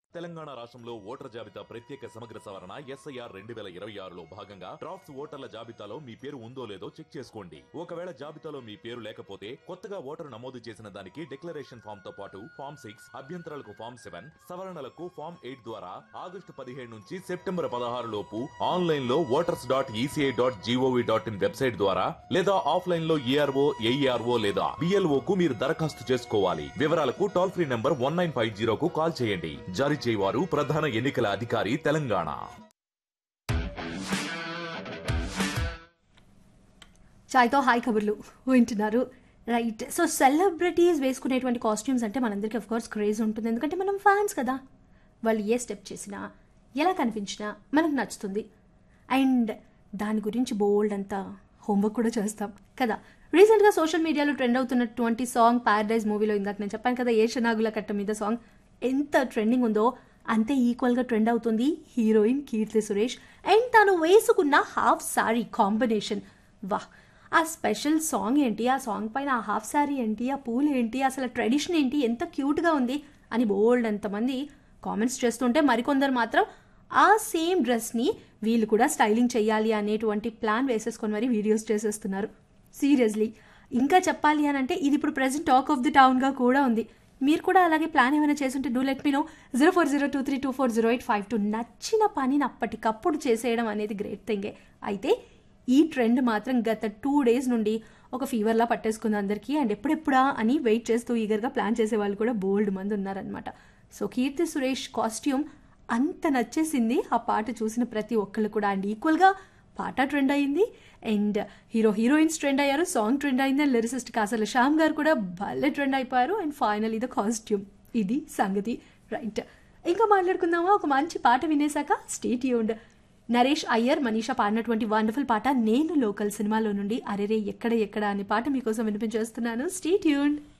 తెలంగాణ రాష్ట్రంలో ఓటర్ జాబితా ప్రత్యేక సమగ్ర సవరణ ఎస్ఐఆర్ రెండు వేల ఇరవై ఆరులో భాగంగా డ్రాఫ్ట్స్ ఓటర్ల జాబితాలో మీ పేరు ఉందో లేదో చెక్ చేసుకోండి ఒకవేళ జాబితాలో మీ పేరు లేకపోతే కొత్తగా ఓటరు నమోదు చేసిన దానికి డిక్లరేషన్ ఫామ్ తో పాటు ఫామ్ సిక్స్ అభ్యంతరాలకు ఫామ్ సెవెన్ సవరణలకు ఫామ్ ఎయిట్ ద్వారా ఆగస్టు పదిహేడు నుంచి సెప్టెంబర్ పదహారు లోపు ఆన్లైన్ లో voters dot ECI dot GOV dot in website ద్వారా లేదా ఆఫ్లైన్ లో ఈఆర్ఓ ఏఈఆర్ఓ లేదా బిఎల్ఓ కు మీరు దరఖాస్తు చేసుకోవాలి వివరాలకు toll free number one nine five జీరోకు కాల్ చేయండి జారీ చేయవారు ప్రధాన ఎన్నికల అధికారి తెలంగాణ చాయ్తో హాయ్ కబుర్లు వింటున్నారు రైట్ సో సెలబ్రిటీస్ వేసుకునేటువంటి కాస్ట్యూమ్స్ అంటే మనందరికీ అఫ్ కోర్స్ క్రేజ్ ఉంటుంది ఎందుకంటే మనం ఫ్యాన్స్ కదా వాళ్ళు ఏ స్టెప్ చేసినా ఎలా కనిపించినా మనకు నచ్చుతుంది అండ్ దాని గురించి బోల్డ్ అంతా హోంవర్క్ కూడా చేస్తాం కదా రీసెంట్గా సోషల్ మీడియాలో ట్రెండ్ అవుతున్నటువంటి సాంగ్ ప్యారడైజ్ మూవీలో ఇందాక నేను చెప్పాను కదా ఏ శనాగుల కట్ట మీద సాంగ్ ఎంత ట్రెండింగ్ ఉందో అంతే ఈక్వల్గా ట్రెండ్ అవుతుంది హీరోయిన్ కీర్తి సురేష్ అండ్ తను వేసుకున్న హాఫ్ సారీ కాంబినేషన్ వాహ్ ఆ స్పెషల్ సాంగ్ ఏంటి ఆ సాంగ్ పైన ఆ హాఫ్ సారీ ఏంటి ఆ పూలు ఏంటి అసలు ట్రెడిషన్ ఏంటి ఎంత క్యూట్గా ఉంది అని బోల్డ్ అంతమంది కామెంట్స్ చేస్తుంటే మరికొందరు మాత్రం ఆ సేమ్ డ్రెస్ని వీళ్ళు కూడా స్టైలింగ్ చేయాలి అనేటువంటి ప్లాన్ వేసేసుకొని మరి వీడియోస్ చేసేస్తున్నారు సీరియస్లీ ఇంకా చెప్పాలి అని అంటే ఇది ఇప్పుడు ప్రెసెంట్ టాక్ ఆఫ్ ది టౌన్గా కూడా ఉంది మీరు కూడా అలాగే ప్లాన్ ఏమైనా చేస్తుంటే do let me know zero four zero two three two four zero eight five two నచ్చిన పనిని అప్పటికప్పుడు చేసేయడం అనేది గ్రేట్ థింగే అయితే ఈ ట్రెండ్ మాత్రం గత టూ డేస్ నుండి ఒక ఫీవర్లా పట్టేసుకుంది అందరికీ అండ్ ఎప్పుడెప్పుడా అని వెయిట్ చేస్తూ ఈగర్గా ప్లాన్ చేసే వాళ్ళు కూడా బోల్డ్ మంది ఉన్నారనమాట సో కీర్తి సురేష్ కాస్ట్యూమ్ అంత నచ్చేసింది ఆ పాట చూసిన ప్రతి ఒక్కళ్ళు కూడా అండ్ ఈక్వల్గా పాట ట్రెండ్ అయింది అండ్ హీరో హీరోయిన్స్ ట్రెండ్ అయ్యారు సాంగ్ ట్రెండ్ అయింది అండ్ లిరిసిస్ట్ కాసల శ్యామ్ గారు కూడా భలే ట్రెండ్ అయిపోయారు అండ్ ఫైనల్ ఇది కాస్ట్యూమ్ ఇది సంగతి రైట్ ఇంకా మాట్లాడుకుందామా ఒక మంచి పాట వినేశాక స్టేట్ యూండ్ నరేష్ అయ్యర్ మనీషా పాడినటువంటి వండర్ఫుల్ పాట నేను లోకల్ సినిమాలో నుండి అరెరే ఎక్కడ ఎక్కడ అనే పాట మీకోసం వినిపించేస్తున్నాను స్టేట్ యూండ్